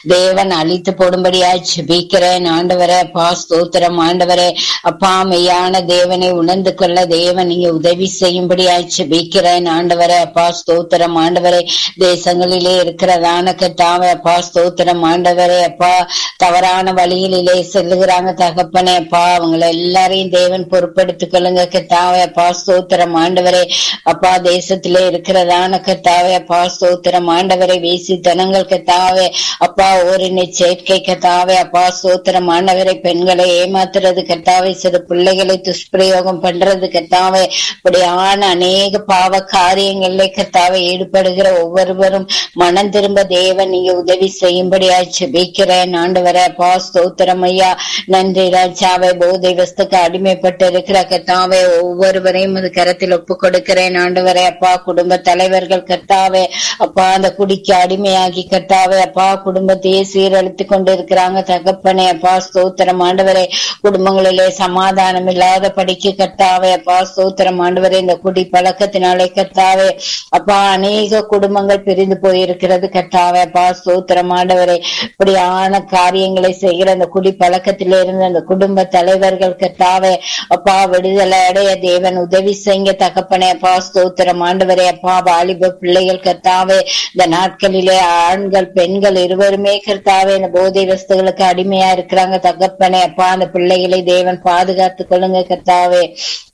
தேவன் அழித்து போடும்படியாய் ஜெபிக்கிறேன் ஆண்டவரே அப்பா ஸ்தோத்திரம் ஆண்டவரே அப்பா மெய்யான தேவனை உணர்ந்து கொள்ள தேவன் நீங்க உதவி செய்யும்படியாய் ஜெபிக்கிறேன் ஆண்டவரே அப்பா ஸ்தோத்திரம் ஆண்டவரே தேசங்களிலே இருக்கிறதான கத்தாவே அப்பா ஸ்தோத்திரம் ஆண்டவரே அப்பா தவறான வழிகளிலே செல்லுகிறாங்க தகப்பனே அப்பா அவங்கள எல்லாரையும் தேவன் பொறுப்படுத்திக் கொள்ளுங்க கத்தாவே அப்பா ஸ்தோத்திரம் ஆண்டவரே அப்பா தேசத்திலே இருக்கிறதான கத்தாவே அப்பா ஸ்தோத்திரம் ஆண்டவரை வீசித்தனங்கள் கத்தாவே அப்பா ஓரினை சேர்க்கை கத்தாவே அப்பா ஸ்தோத்திரம் ஆண்டவரை பெண்களை ஏமாத்துறது கத்தாவே சிறு பிள்ளைகளை துஷ்பிரயோகம் பண்றது கத்தாவே இப்படியான அநேக பாவ காரியங்களிலே கத்தாவே ஈடுபடுகிற ஒவ்வொருவரும் மனம் திரும்ப தேவன் நீங்க உதவி செய்யும்படியாய் ஜெபிக்கிறேன் ஆண்டவரே அப்பா ஸ்தோத்திரம் ஐயா நன்றி ராஜாவே போதை வஸ்துக்கு அடிமைப்பட்டு இருக்கிற கத்தாவே ஒவ்வொருவரையும் அது கரத்தில் ஒப்பு கொடுக்கிறேன் ஆண்டவரே அப்பா குடும்ப தலைவர்கள் கத்தாவே அப்பா அந்த குடிக்கு அடிமையாகி கத்தாவே அப்பா குடும்பத்தையே சீரழித்து கொண்டு இருக்கிறாங்க தகப்பனே அப்பா ஸ்தோத்திரம் ஆண்டவரே குடும்பங்களிலே சமாதானம் இல்லாத படிக்க கத்தாவே அப்பா ஸ்தோத்திரம் ஆண்டவரே இந்த குடி பழக்கத்தினாலே கத்தாவே அப்பா அநேக குடும்பங்கள் பிரிந்து போயிருக்கிறது கத்தாவே அப்பா ஸ்தோத்திரம் ஆண்டவரே இப்படியான காரியங்களை செய்கிற அந்த குடி பழக்கத்திலே இருந்த அந்த குடும்ப தலைவர்கள் கத்தாவே அப்பா விடுதலை அடைய தேவன் உதவி செய்ய தகப்பனே அப்பா ஸ்தோத்திரம் ஆண்டவரே அப்பா வாலிப பிள்ளைகள் கத்தாவே இந்த நாட்களிலே ஆண்கள் பெண்கள் இருவருமே கர்த்தாவே இந்த போதை வஸ்துகளுக்கு அடிமையா இருக்கிறாங்க தகப்பனே அப்பா அந்த பிள்ளைகளை தேவன் பாதுகாத்துக் கொள்ளுங்க கர்த்தாவே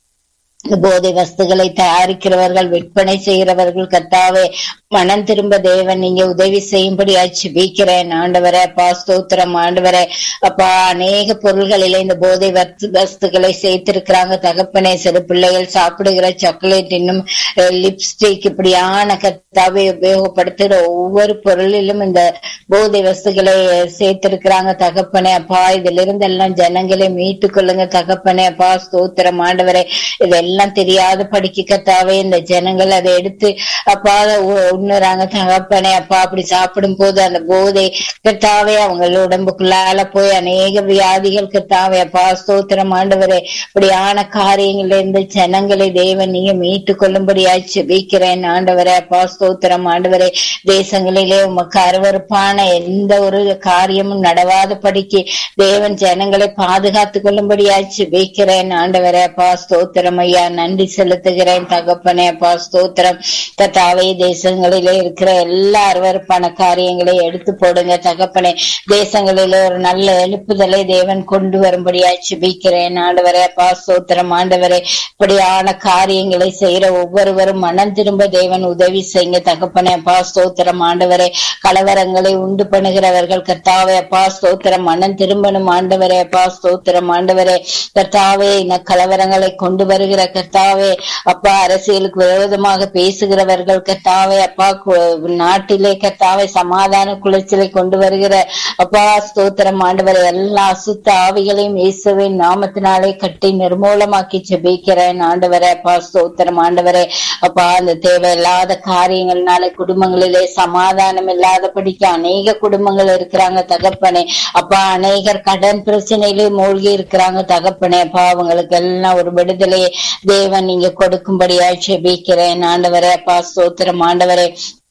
இந்த போதை வஸ்துகளை தயாரிக்கிறவர்கள் விற்பனை செய்கிறவர்கள் கத்தாவே மனம் திரும்ப தேவன் நீங்க உதவி செய்யும்படி ஜெபிக்கிறேன் ஆண்டவரே அப்பா ஸ்தோத்திரம் ஆண்டவரே அப்பா அநேக பொருள்களிலே இந்த போதை வஸ்து வஸ்துகளை சேர்த்திருக்கிறாங்க தகப்பனே சிறு பிள்ளைகள் சாப்பிடுகிற சாக்லேட் இன்னும் லிப்ஸ்டிக் இப்படியான கத்தாவை உபயோகப்படுத்துகிற ஒவ்வொரு பொருளிலும் இந்த போதை வஸ்துகளை சேர்த்திருக்கிறாங்க தகப்பனே அப்பா இதுல இருந்து எல்லாம் ஜனங்களை மீட்டுக் கொள்ளுங்க தகப்பனே அப்பா ஸ்தோத்திரம் ஆண்டவரே இதெல்லாம் தெரியாத படிக்க கத்தாவே இந்த ஜனங்கள் அதை எடுத்து அப்பா உண்ணுறாங்க தகப்பனே அப்பா அப்படி சாப்பிடும் போது அந்த போதை கத்தாவே அவங்க உடம்புக்குள்ளால போய் அநேக வியாதிகள் கத்தாவே அப்பா ஸ்தோத்திரம் ஆண்டவரே இப்படியான காரியங்கள்ல இருந்து ஜனங்களை தேவன் நீங்க மீட்டு கொள்ளும்படியாய் செபிக்கிறேன் ஆண்டவரே அப்பா ஸ்தோத்திரம் ஆண்டவரே தேசங்களிலே உமக்கு அருவறுப்பான எந்த ஒரு காரியமும் நடவாத படிக்கு தேவன் ஜனங்களை பாதுகாத்துக் கொள்ளும்படியாய் செபிக்கிறேன் ஆண்டவரே அப்பா ஸ்தோத்திரம் ஐயா நன்றி செலுத்துகிறேன் தகப்பனே அப்பா ஸ்தோத்திரம் கத்தாவே தேசங்களிலே இருக்கிற எல்லா அருவறுப்பான காரியங்களை எடுத்து போடுங்க தகப்பனே தேசங்களிலே ஒரு நல்ல எழுப்புதலை தேவன் கொண்டு வரும்படியாய் சுபிக்கிறேன் ஆண்டவரே அப்பா ஸ்தோத்திரம் ஆண்டவரே இப்படியான காரியங்களை செய்யற ஒவ்வொருவரும் மனம் திரும்ப தேவன் உதவி செய்யுங்க தகப்பனே அப்பா ஸ்தோத்திரம் ஆண்டவரே கலவரங்களை உண்டு பண்ணுகிறவர்கள் கத்தாவே அப்பா ஸ்தோத்திரம் மனம் திரும்பணும் ஆண்டவரே அப்பா ஸ்தோத்திரம் ஆண்டவரே கர்த்தாவே இந்த கலவரங்களை கொண்டு வருகிற கர்த்தாவே அப்பா அரசியலுக்கு விரோதமாக பேசுகிறவர்கள் கர்த்தாவே அப்பா நாட்டிலே கர்த்தாவே சமாதான குலைச்சலை கொண்டு வருகிற அப்பா ஸ்தோத்திரம் ஆண்டவரை எல்லா அசுத்த ஆவிகளையும் இயேசுவின் நாமத்தினாலே கட்டி நிர்மூலமாக்கி ஜெபிக்கிறேன் ஆண்டவரே அப்பா ஸ்தோத்திரம் ஆண்டவரே அப்பா அந்த தேவையில்லாத காரியங்கள்னால குடும்பங்களிலே சமாதானம் இல்லாதபடிக்கு அநேக குடும்பங்கள் இருக்கிறாங்க தகப்பனே அப்பா அநேகர் கடன் பிரச்சனையிலே மூழ்கி இருக்கிறாங்க தகப்பனே அப்பா அவங்களுக்கு எல்லாம் ஒரு விடுதலை தேவன் நீங்க கொடுக்கும்படியா ஜெபிக்கிறேன் ஆண்டவரே அப்பா ஸ்தோத்திரம் ஆண்டவரே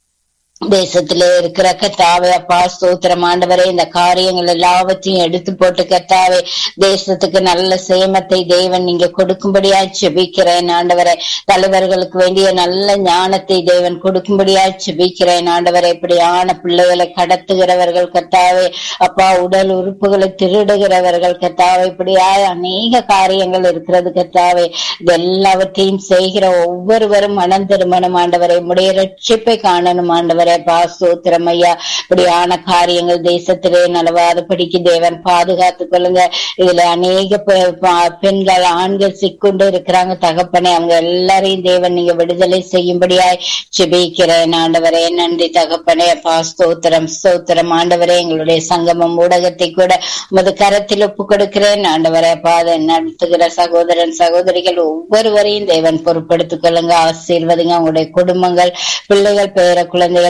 தேசத்திலே இருக்கிற கத்தாவே அப்பா ஸ்தோத்திரம் ஆண்டவரே இந்த காரியங்கள் எல்லாவற்றையும் எடுத்து போட்டு கத்தாவே தேசத்துக்கு நல்ல சேமத்தை தேவன் நீங்க கொடுக்கும்படியா செபிக்கிறேன் ஆண்டவரே தலைவர்களுக்கு வேண்டிய நல்ல ஞானத்தை தேவன் கொடுக்கும்படியா செபிக்கிறேன் ஆண்டவரே இப்படியான பிள்ளைகளை கடத்துகிறவர்கள் கத்தாவே அப்பா உடல் உறுப்புகளை திருடுகிறவர்கள் கத்தாவே இப்படியா அநேக காரியங்கள் இருக்கிறது கத்தாவே இது எல்லாவற்றையும் செய்கிற ஒவ்வொருவரும் மனம் திருமணம் ஆண்டவரை உடைய ரட்சிப்பை காணணும் ஆண்டவர் ஆண்டவரே பாஸ்தோத்திரம் ஐயா இப்படியான காரியங்கள் தேசத்திலே நலவாதபடிக்கு தேவன் பாதுகாத்துக் கொள்ளுங்க இதுல அநேக பெண்கள் ஆண்கள் சிக்கொண்டு இருக்கிறாங்க தகப்பனே அவங்க எல்லாரையும் தேவன் நீங்க விடுதலை செய்யும்படியாய் செபிக்கிறேன் ஆண்டவரே நன்றி தகப்பனே பாஸ்தோத்திரம் ஸ்தோத்திரம் ஆண்டவரே எங்களுடைய சங்கமம் ஊடகத்தை கூட உமது கரத்தில் ஒப்பு கொடுக்கிறேன் ஆண்டவரே பாத நடத்துகிற சகோதரன் சகோதரிகள் ஒவ்வொருவரையும் தேவன் பொறுப்படுத்திக் கொள்ளுங்க ஆசீர்வதிங்க அவங்களுடைய குடும்பங்கள் பிள்ளைகள் பேர குழந்தைகள்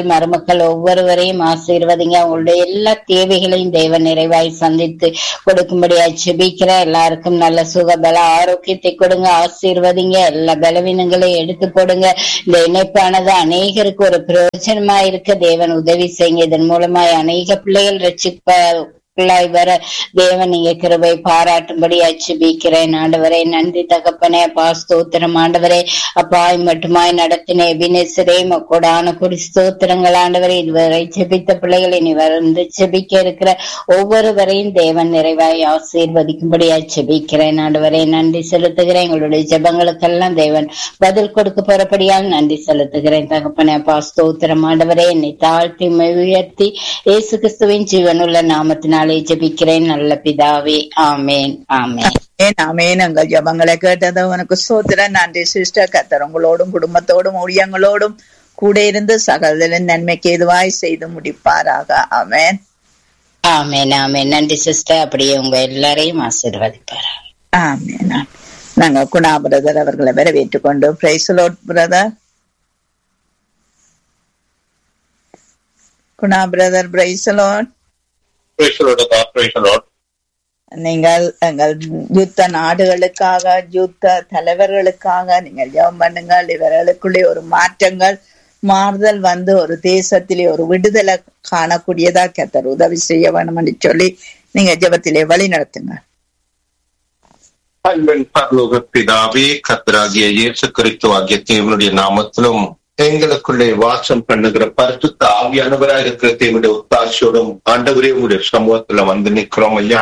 மருமக்கள் ஒவ்வொருவரையும் ஆசீர்வதிங்க அவங்களுடைய எல்லா தேவைகளையும் தேவன் நிறைவாய் சந்தித்து கொடுக்கும்படியா ஜெபிக்கிற எல்லாருக்கும் நல்ல சுக பல ஆரோக்கியத்தை கொடுங்க ஆசீர்வதிங்க எல்லா பலவீனங்களையும் எடுத்து போடுங்க இந்த இணைப்பானது அநேகருக்கு ஒரு பிரயோஜனமா இருக்க தேவன் உதவி செய்யுங்க இதன் மூலமாய் அநேக பிள்ளைகள் ரட்சிப்ப பிள்ளாய் வர தேவன் நீங்க கிருபை பாராட்டும்படி அச்சுபிக்கிறேன் ஆண்டவரே நன்றி தகப்பனே அப்பா ஸ்தோத்திரம் ஆண்டவரே அப்பாய் மட்டுமாய் நடத்தின எபினேசரே கொடான குடி ஸ்தோத்திரங்கள் ஆண்டவரே இதுவரை ஜெபித்த பிள்ளைகளை நீ வந்து ஜெபிக்க இருக்கிற ஒவ்வொருவரையும் தேவன் நிறைவாய் ஆசீர்வதிக்கும்படி அச்சுபிக்கிறேன் ஆண்டவரே நன்றி செலுத்துகிறேன் எங்களுடைய ஜெபங்களுக்கெல்லாம் தேவன் பதில் கொடுக்க போறபடியால் நன்றி செலுத்துகிறேன் தகப்பனே அப்பா ஸ்தோத்திரம் ஆண்டவரே என்னை தாழ்த்தி உயர்த்தி இயேசு கிறிஸ்துவின் ஜீவனுள்ள நாமத்தினாலே ஜெபிக்கிறேன் நல்ல பிதாவே ஆமேன் ஆமேன் ஏன் அமேன் எங்கள் ஜபங்களை கேட்டது உனக்கு சோத்திர நன்றி சிஸ்டர் கத்தர் உங்களோடும் குடும்பத்தோடும் ஊழியங்களோடும் கூட இருந்து சகலரின் நன்மைக்கு எதுவாய் செய்து முடிப்பாராக அமேன் ஆமேன் ஆமேன் நன்றி சிஸ்டர் அப்படியே உங்க எல்லாரையும் ஆசீர்வதிப்பார் ஆமேன் ஆமேன். நாங்க குணா பிரதர் அவர்களை வரவேற்றுக் கொண்டு praise the Lord brother Guna brother praise the Lord Praise the Lord, God, praise the Lord. நீங்கள் எங்கள் யுத்த நாடுகளுக்காக யுத்த தலைவர்களுக்காக நீங்கள் ஜெபம் பண்ணுங்கள் இவர்களுக்குள்ளே ஒரு மாற்றங்கள் மாறுதல் வந்து ஒரு தேசத்திலே ஒரு விடுதலை காணக்கூடியதா கத்தர் உதவி செய்ய வேணும் என்று சொல்லி நீங்க ஜெபத்திலே வழி நடத்துங்க அன்பின் பரலோக பிதாவே கத்தராகிய இயேசு கிறிஸ்து ஆகிய தேவனுடைய நாமத்திலும் எங்களுக்குள்ளே வாசம் பண்ணுகிற பரிசுத்த ஆவியானவராக இருக்கிற தேவனுடைய ஒத்தாட்சியோடும் ஆண்டவரே உங்களுடைய சமூகத்துல வந்து நிற்கிறோம் ஐயா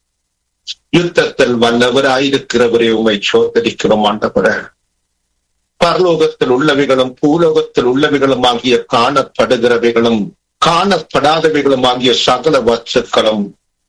யுத்தத்தில் வல்லவராயிருக்கிறவரே உண்மை சோதரிக்கிறோம் ஆண்டவரே பரலோகத்தில் உள்ளவைகளும் பூலோகத்தில் உள்ளவைகளும் ஆகிய காணப்படுகிறவைகளும் காணப்படாதவைகளும் ஆகிய சகல வச்சுக்களும்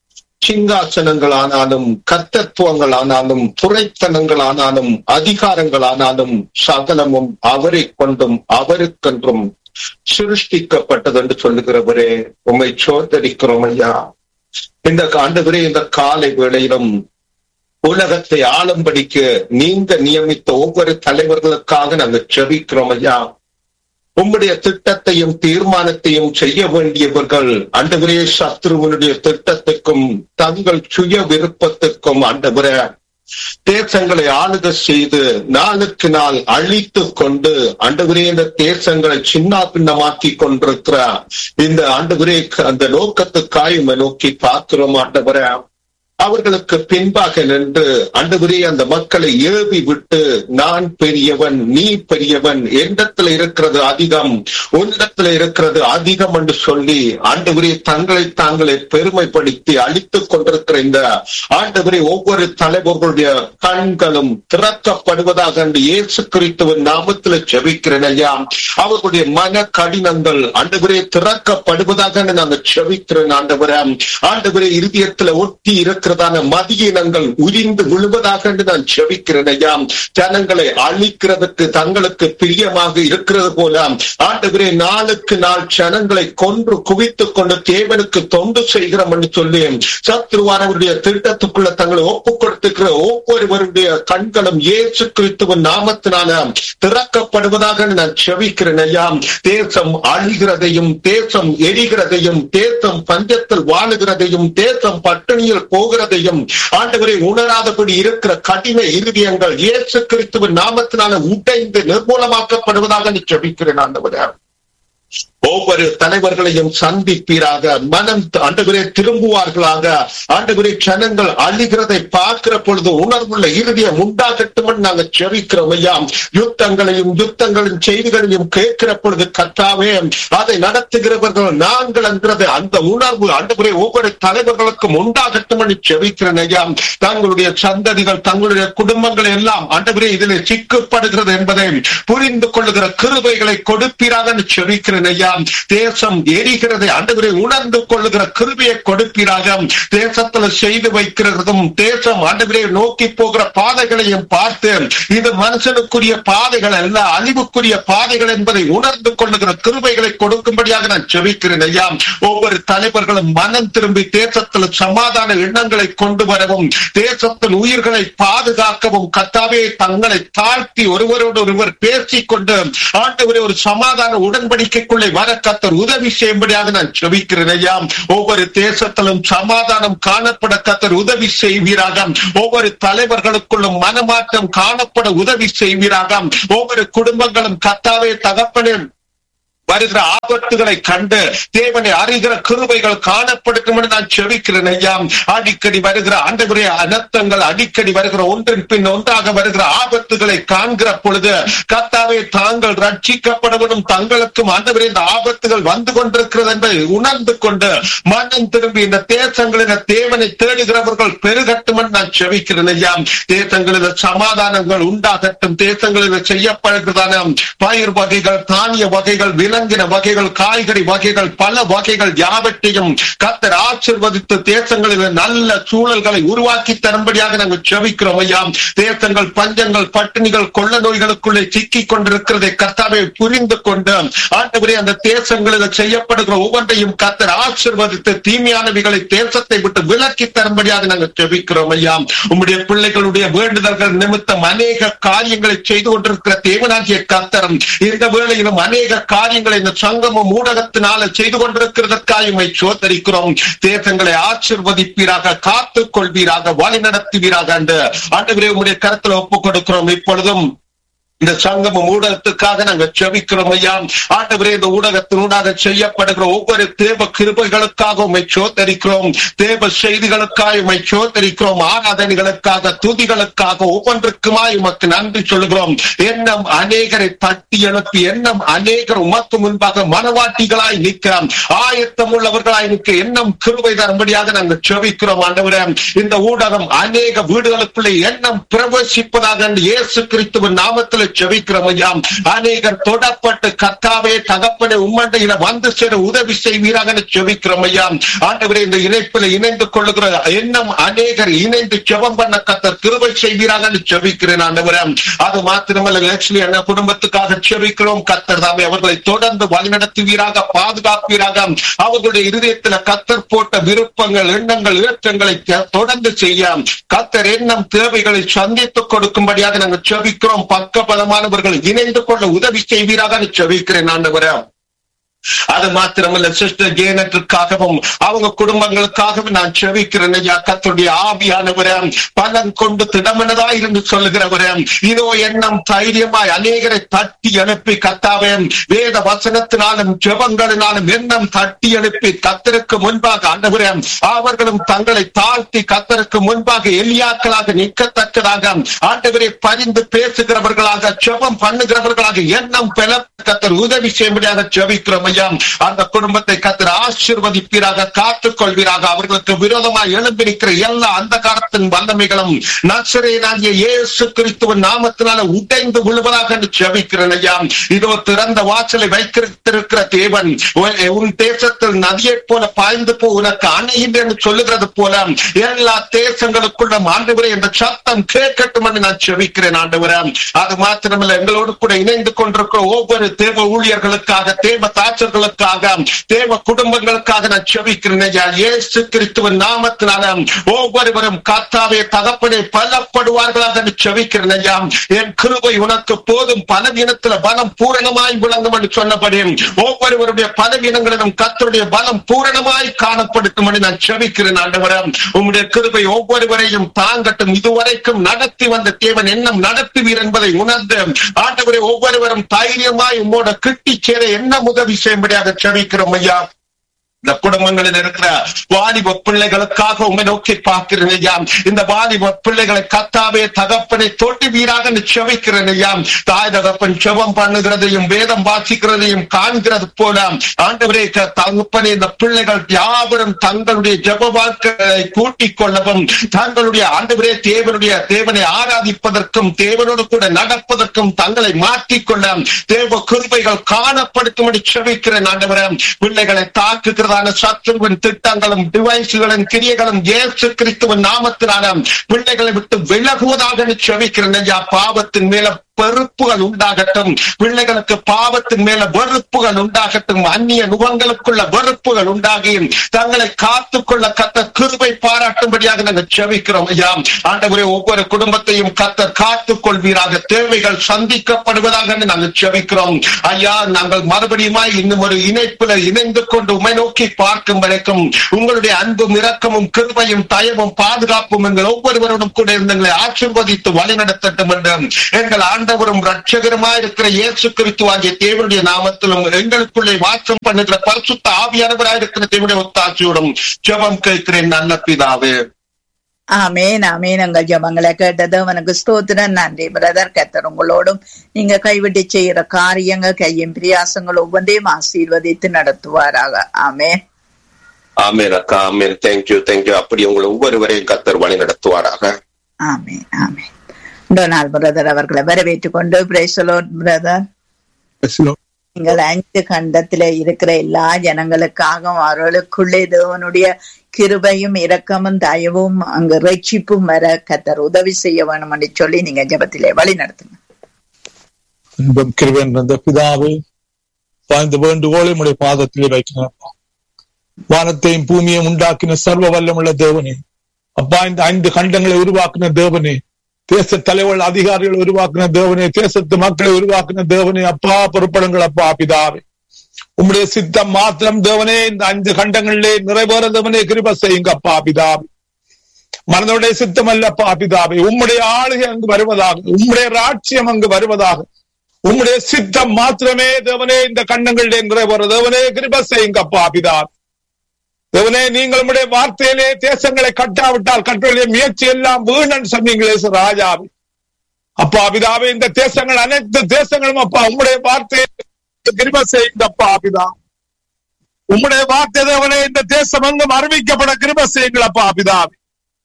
சிங்காசனங்களானாலும் கர்த்தத்துவங்களானாலும் துறைத்தனங்களானாலும் அதிகாரங்களானாலும் சகலமும் அவரை கொண்டும் அவருக்கென்றும் சிருஷ்டிக்கப்பட்டது என்று சொல்லுகிறவரே உம்மை சோதரிக்கிறோம் ஐயா இந்த ஆண்டவரே இந்த காலை வேளையிலும் உலகத்தை ஆளும்படிக்கு நீங்க நியமித்த ஒவ்வொரு தலைவர்களுக்காக நாங்கள் செபிக்கிறோம் ஐயா உம்முடைய திட்டத்தையும் தீர்மானத்தையும் செய்ய வேண்டியவர்கள் ஆண்டவரே சத்ருவனுடைய திட்டத்துக்கும் தங்கள் சுய விருப்பத்துக்கும் ஆண்டவரே தேசங்களை ஆளுக செய்து நாளுக்கு நாள் அழித்து கொண்டு ஆண்டவரே இந்த தேசங்களை சின்ன பின்னமாக்கி கொண்டிருக்கிற இந்த ஆண்டவரே அந்த நோக்கத்துக்காய் நோக்கி பார்க்கிறோம் ஆண்டவரே அவர்களுக்கு பின்பாக நின்று அன்றுவரே அந்த மக்களை ஏவி விட்டு நான் பெரியவன் நீ பெரியவன் என்னிடத்துல இருக்கிறது அதிகம் உன்னிடத்துல இருக்கிறது அதிகம் என்று சொல்லி ஆண்டவரே தங்களை தாங்களே பெருமைப்படுத்தி அழித்துக் கொண்டிருக்கிற இந்த ஆண்டவரே ஒவ்வொரு தலைவர்களுடைய கண்களும் திறக்கப்படுவதாக என்று இயேசு கிறிஸ்துவின் நாமத்தில் செபிக்கிறேன் ஐயா அவர்களுடைய மன கடினங்கள் ஆண்டவரே திறக்கப்படுவதாக நாங்கள் செபிக்கிறேன் ஆண்டவரே ஆண்டவரே இருதயத்துல ஒட்டி இருக்கிற இருக்கிறதான மதியினங்கள் உரிந்து விழுவதாக என்று நான் செபிக்கிறேன் ஐயா ஜனங்களை அழிக்கிறதுக்கு தங்களுக்கு பிரியமாக இருக்கிறது போல ஆண்டவரே நாளுக்கு நாள் ஜனங்களை கொன்று குவித்துக் கொண்டு தேவனுக்கு தொண்டு செய்கிறோம் என்று சொல்லி சத்ருவானவருடைய திட்டத்துக்குள்ள தங்களை ஒப்புக் கொடுத்திருக்கிற ஒவ்வொருவருடைய கண்களும் இயேசு கிறிஸ்துவின் நாமத்தினால திறக்கப்படுவதாக நான் செபிக்கிறேன் ஐயா தேசம் அழிகிறதையும் தேசம் எரிகிறதையும் தேசம் பஞ்சத்தில் வாழுகிறதையும் தேசம் பட்டினியில் போகிறதையும் ஆண்டவரை உணராதபடி இருக்கிற கடின இருதயங்கள் இயேசு கிறிஸ்துவின் நாமத்தினால உடைந்து நிர்மூலமாக்கப்படுவதாக நீ செபிக்கிறேன் ஆண்டவரே ஒவ்வொரு தலைவர்களையும் சந்திப்பீராக மனம் ஆண்டுகிறே திரும்புவார்களாக ஆண்டுகிறே ஜனங்கள் அழிகிறதை பார்க்கிற பொழுது உணர்வுள்ள இருதயம் உண்டாகட்டும் என்று நாங்கள் செவிக்கிறோம் ஐயா யுத்தங்களையும் யுத்தங்களின் செய்திகளையும் கேட்கிற பொழுது கத்தாவே அதை நடத்துகிறவர்கள் நாங்கள் என்கிறது அந்த உணர்வு ஆண்டுகிறே ஒவ்வொரு தலைவர்களுக்கும் உண்டாகட்டும் என்று செவிக்கிறேன் ஐயா தங்களுடைய சந்ததிகள் தங்களுடைய குடும்பங்கள் எல்லாம் ஆண்டுகிறே இதில் சிக்கப்படுகிறது என்பதை புரிந்து கொள்ளுகிற கிருபைகளை கொடுப்பீராக என்று செவிக்கிறேன் ஐயா தேசம் எரிகிறதை ஆண்டவரை உணர்ந்து கொள்ளுகிற கிருபியை கொடுப்பீராக தேசத்துல செய்து வைக்கிறதும் தேசம் ஆண்டவரை நோக்கி போகிற பாதைகளையும் பார்த்து இது மனுஷனுக்குரிய பாதைகள் அல்ல அழிவுக்குரிய பாதைகள் என்பதை உணர்ந்து கொள்ளுகிற கிருபைகளை கொடுக்கும்படியாக நான் செவிக்கிறேன் ஐயா ஒவ்வொரு தலைவர்களும் மனம் திரும்பி தேசத்தில் சமாதான எண்ணங்களை கொண்டு வரவும் தேசத்தின் உயிர்களை பாதுகாக்கவும் கத்தாவே தங்களை தாழ்த்தி ஒருவரோடு ஒருவர் பேசிக் கொண்டு ஆண்டவரை ஒரு சமாதான உடன்படிக்கைக்குள்ளே வர கத்தர் உதவி செய்யும்படியாக நான் செபிக்கிறேன் ஐயா ஒவ்வொரு தேசத்திலும் சமாதானம் காணப்பட கத்தர் உதவி செய்வீராக ஒவ்வொரு தலைவர்களுக்குள்ளும் மனமாற்றம் காணப்பட உதவி செய்வீராக ஒவ்வொரு குடும்பங்களும் கத்தாவே தகப்பனே வருகிற ஆபத்துகளை கண்டு தேவனை அறிகிற கிருபைகள் காணப்படுத்தும் என்று நான் செவிக்கிறேன் ஐயா அடிக்கடி வருகிற ஆண்டவரே அனர்த்தங்கள் அடிக்கடி வருகிற ஒன்றின் பின் ஒன்றாக வருகிற ஆபத்துகளை காண்கிற பொழுது கத்தாவே தாங்கள் ரட்சிக்கப்படவும் தங்களுக்கும் ஆண்டவரே இந்த ஆபத்துகள் வந்து கொண்டிருக்கிறது என்பதை உணர்ந்து கொண்டு மனம் திரும்பி இந்த தேசங்களில் தேவனை தேடுகிறவர்கள் பெருகட்டும் என்று நான் செவிக்கிறேன் ஐயா தேசங்களில் சமாதானங்கள் உண்டாகட்டும் தேசங்களில் செய்யப்படுகிறதான பயிர் வகைகள் தானிய வகைகள் விலங்கின வகைகள் காய்கறி வகைகள் பல வகைகள் யாவற்றையும் கத்தர் ஆசிர்வதித்து தேசங்களில் நல்ல சூழல்களை உருவாக்கி தரும்படியாக நாங்கள் செவிக்கிறோம் ஐயா தேசங்கள் பஞ்சங்கள் பட்டினிகள் கொள்ள நோய்களுக்குள்ளே சிக்கிக் கொண்டிருக்கிறதை கர்த்தாவை புரிந்து கொண்டு ஆண்டவரே அந்த தேசங்களில் செய்யப்படுகிற ஒவ்வொன்றையும் கத்தர் ஆசிர்வதித்து தீமையானவைகளை தேசத்தை விட்டு விலக்கி தரும்படியாக நாங்கள் செவிக்கிறோம் ஐயா உம்முடைய பிள்ளைகளுடைய வேண்டுதல்கள் நிமித்தம் அநேக காரியங்களை செய்து கொண்டிருக்கிற தேவனாகிய கத்தரம் இந்த வேளையிலும் அநேக காரியங்களை இந்த சங்கமும் ஊடகத்தினால செய்து கொண்டிருக்கிறதற்காக உண்மை சோதரிக்கிறோம் தேசங்களை ஆசிர்வதிப்பீராக காத்துக் கொள்வீராக வழி நடத்துவீராக என்று ஆண்டவரே உங்களுடைய கருத்துல ஒப்புக் கொடுக்கிறோம் இப்பொழுதும் இந்த சங்கமம் ஊடகத்துக்காக நாங்கள் செபிக்கிறோம் ஐயா ஆண்டவரே இந்த ஊடகத்தினூடாக செய்யப்படுகிற ஒவ்வொரு தேவ கிருபைகளுக்காக உண்மை சோதரிக்கிறோம் தேவ செய்திகளுக்காக உண்மை சோதரிக்கிறோம் ஆராதனைகளுக்காக துதிகளுக்காக ஒவ்வொன்றுக்குமாய் உமக்கு நன்றி சொல்கிறோம் எண்ணம் அநேகரை தட்டி எழுப்பி எண்ணம் அநேகர் உமக்கு முன்பாக மனவாட்டிகளாய் நிற்க ஆயத்தம் உள்ளவர்களாய் நிற்க எண்ணம் கிருபை தரும்படியாக நாங்கள் செபிக்கிறோம் ஆண்டவரே இந்த ஊடகம் அநேக வீடுகளுக்குள்ளே எண்ணம் பிரவேசிப்பதாக என்று இயேசு கிறிஸ்துவின் நாமத்தில் செபிக்கிறோம் ஐயா அநேகர் தொடப்பட்டு கத்தாவே தகப்பனை உம்மண்டையில வந்து சேர உதவி செய்வீராக செபிக்கிறோம் ஐயா ஆண்டவரே இந்த இணைப்பில் இணைந்து கொள்ளுகிற எண்ணம் அநேகர் இணைந்து செபம் பண்ண கத்தர் கிருபை செய்வீராக செபிக்கிறேன் ஆண்டவரே அது மாத்திரமல்ல லட்சுமி என்ன குடும்பத்துக்காக செபிக்கிறோம் கத்தர் தாமே அவர்களை தொடர்ந்து வழிநடத்துவீராக பாதுகாப்பீராக அவர்களுடைய இருதயத்துல கத்தர் போட்ட விருப்பங்கள் எண்ணங்கள் ஏற்றங்களை தொடர்ந்து செய்ய கத்தர் எண்ணம் தேவைகளை சந்தித்துக் கொடுக்கும்படியாக நாங்கள் செபிக்கிறோம் பக்க பலமானவர்கள் இணைந்து கொள்ள உதவி செய்வீராக செபிக்கிறேன் ஆண்டவரே அது மாத்திரமல்ல சிஸ்டர் ஜேனத்துக்காகவும் அவங்க குடும்பங்களுக்காகவும் நான் செவிக்கிறேன் ஐயா கத்துடைய ஆவியானவரே பலன் கொண்டு திடமனதா இருந்து சொல்லுகிறவரே இதோ எண்ணம் தைரியமாய் அநேகரை தட்டி அனுப்பி கத்தாவே வேத வசனத்தினாலும் ஜெபங்களினாலும் எண்ணம் தட்டி அனுப்பி கத்தருக்கு முன்பாக ஆண்டவரே அவர்களும் தங்களை தாழ்த்தி கத்தருக்கு முன்பாக எளியாக்களாக நிற்கத்தக்கதாக ஆண்டவரை பரிந்து பேசுகிறவர்களாக ஜெபம் பண்ணுகிறவர்களாக எண்ணம் பெல கத்தர் உதவி செய்யும்படியாக ஜெபிக்கிறோம் ஐயா அந்த குடும்பத்தை கத்தர் ஆசீர்வதிப்பீராக காத்துக் கொள்வீராக அவர்களுக்கு விரோதமாக எழும்பிருக்கிற எல்லா அந்த காலத்தின் வல்லமைகளும் நச்சரேனாகிய இயேசு கிறிஸ்துவின் நாமத்தினால உடைந்து விழுவதாக என்று ஜெபிக்கிறேன் ஐயா இதோ திறந்த வாசலை வைத்திருக்கிற தேவன் உன் தேசத்தில் நதியைப் போல பாய்ந்து போ உனக்கு அணையின் என்று சொல்லுகிறது போல எல்லா தேசங்களுக்குள்ள ஆண்டவரே என்ற சத்தம் கேட்கட்டும் என்று நான் செபிக்கிறேன் ஆண்டவரே அது மாத்திரமல்ல எங்களோடு கூட இணைந்து கொண்டிருக்கிற ஒவ்வொரு தேவ ஊழியர்களுக்காக தேவ தாச்சர்களுக்காக தேவ குடும்பங்களுக்காக நான் செபிக்கிறேன் ஐயா இயேசு கிறிஸ்துவின் நாமத்தினால ஒவ்வொருவரும் கத்தாவே தகப்பனை பலப்படுவார்களாக என்று செபிக்கிறேன் ஐயா என் கிருபை உனக்கு போதும் பலவீனத்துல பலம் பூரணமாய் விளங்கும் என்று சொன்னபடி ஒவ்வொருவருடைய பலவீனங்களிலும் கத்தருடைய பலம் பூரணமாய் காணப்படுத்தும் என்று நான் செபிக்கிறேன் ஆண்டவரே உம்முடைய கிருபை ஒவ்வொருவரையும் தாங்கட்டும் இதுவரைக்கும் நடத்தி வந்த தேவன் எண்ணம் நடத்துவீர் என்பதை உணர்ந்து ஆண்டவரை ஒவ்வொருவரும் தைரியமாய் உம்மோட கிட்டி சேர என்ன உதவி செய்யும்படியாக செபிக்கிறோம் ஐயா இந்த குடும்பங்களில் இருக்கிற வாலிப பிள்ளைகளுக்காக உண்மை நோக்கி பார்க்கிறேன் ஐயா இந்த வாலிப பிள்ளைகளை கத்தாவே தகப்பனை தொட்டி வீராக செவிக்கிறேன் ஐயா தாய் தகப்பன் செவம் பண்ணுகிறதையும் வேதம் வாசிக்கிறதையும் காண்கிறது போல ஆண்டவரே தகப்பனே இந்த பிள்ளைகள் யாவரும் தங்களுடைய ஜப வாழ்க்கைகளை கூட்டிக் கொள்ளவும் தங்களுடைய ஆண்டவரே தேவனுடைய தேவனை ஆராதிப்பதற்கும் தேவனோடு கூட நடப்பதற்கும் தங்களை மாற்றிக்கொள்ள தேவ கிருபைகள் காணப்படுத்தும் செவிக்கிறேன் ஆண்டவரே பிள்ளைகளை தாக்குகிற விரோதமான சத்துருவின் திட்டங்களும் டிவைஸ்களின் கிரியைகளும் இயேசு கிறிஸ்துவின் நாமத்தினால பிள்ளைகளை விட்டு விலகுவதாக செவிக்கிறேன் ஐயா பாவத்தின் மேல வெறுப்புகள் உண்டாகட்டும் பிள்ளைகளுக்கு பாவத்தின் மேல வெறுப்புகள் உண்டாகட்டும் அந்நிய நுகங்களுக்குள்ள வெறுப்புகள் உண்டாகி தங்களை காத்துக்கொள்ள கத்த கிருபை பாராட்டும்படியாக நாங்கள் செவிக்கிறோம் ஐயா ஆண்டவரே ஒவ்வொரு குடும்பத்தையும் கத்தர் காத்துக் கொள்வீராக தேவைகள் சந்திக்கப்படுவதாக நாங்கள் செவிக்கிறோம் ஐயா நாங்கள் மறுபடியுமாய் இன்னும் ஒரு இணைப்புல இணைந்து கொண்டு உமை நோக்கி பார்க்கும் வரைக்கும் உங்களுடைய அன்பும் இரக்கமும் கிருபையும் தயவும் பாதுகாப்பும் எங்கள் ஒவ்வொருவரோடும் கூட இருந்து எங்களை ஆசிர்வதித்து வழிநடத்தட்டும் என்று எங்கள் ஆண்டவரும் ரட்சகருமாய் இருக்கிற இயேசு கிறிஸ்து ஆகிய தேவனுடைய நாமத்திலும் எங்களுக்குள்ளே வாசம் பண்ணுகிற பரிசுத்த ஆவியானவராய் இருக்கிற தேவனுடைய ஒத்தாட்சியோடும் ஜெபம் கேட்கிறேன் நல்ல பிதாவே ஆமேன் ஆமேன் உங்கள் ஜபங்களை கேட்டது அவனுக்கு ஸ்தோத்திரம் நன்றி பிரதர் கத்தர் உங்களோடும் நீங்க கைவிட்டு செய்யற காரியங்கள் கையும் பிரியாசங்கள் ஒவ்வொன்றையும் ஆசீர்வதித்து நடத்துவாராக ஆமேன் ஆமேன் அக்கா ஆமேன் தேங்க்யூ தேங்க்யூ அப்படி உங்களை ஒவ்வொருவரையும் கத்தர் வழி நடத்துவாராக ஆமேன் ஆமேன் டொனால் பிரதர் அவர்களை வரவேற்றுக் கொண்டு பிரேசலோ பிரதர் நீங்கள் அஞ்சு கண்டத்தில இருக்கிற எல்லா ஜனங்களுக்காகவும் அவர்களுக்குள்ளே தேவனுடைய கிருபையும் இரக்கமும் தயவும் அங்கு ரட்சிப்பும் வர கத்தர் உதவி செய்ய வேணும் என்று சொல்லி நீங்க ஜபத்திலே வழி நடத்துங்க அன்பும் கிருபன் இருந்த பிதாவே வாழ்ந்த வேண்டுகோளை உடைய பாதத்திலே வைக்கிறேன் வானத்தையும் பூமியையும் உண்டாக்கின சர்வ வல்லமுள்ள தேவனே அப்பா இந்த ஐந்து கண்டங்களை உருவாக்கின தேவனே தேச தலைவர்கள் அதிகாரிகள் உருவாக்கின தேவனே தேசத்து மக்களை உருவாக்கின தேவனே அப்பா பொறுப்படுங்கள் அப்பா பிதாவே உம்முடைய சித்தம் மாத்திரம் தேவனே இந்த அஞ்சு கண்டங்களிலே நிறைவேற தேவனே கிருப செய்யுங்க அப்பா பிதாவே மனதுடைய சித்தம் அல்லப்பா பிதாவே உம்முடைய ஆளுகை அங்கு வருவதாக உம்முடைய ராட்சியம் அங்கு வருவதாக உம்முடைய சித்தம் மாத்திரமே தேவனே இந்த கண்ணங்களிலே நிறைவேற தேவனே கிருப செய்யுங்க அப்பா பிதாவே தேவனே நீங்கள் உம்முடைய வார்த்தையிலே தேசங்களை கட்டாவிட்டால் கட்டுடைய முயற்சி எல்லாம் வீணன் சொன்னீங்களே ராஜாவே அப்பா பிதாவே இந்த தேசங்கள் அனைத்து தேசங்களும் அப்பா உம்முடைய வார்த்தையை கிருப செய்யுங்க அப்பா பிதா உம்முடைய வார்த்தை தேவனே இந்த தேசம் எங்கும் அறிவிக்கப்பட கிருப செய்யுங்கள் அப்பா பிதாவே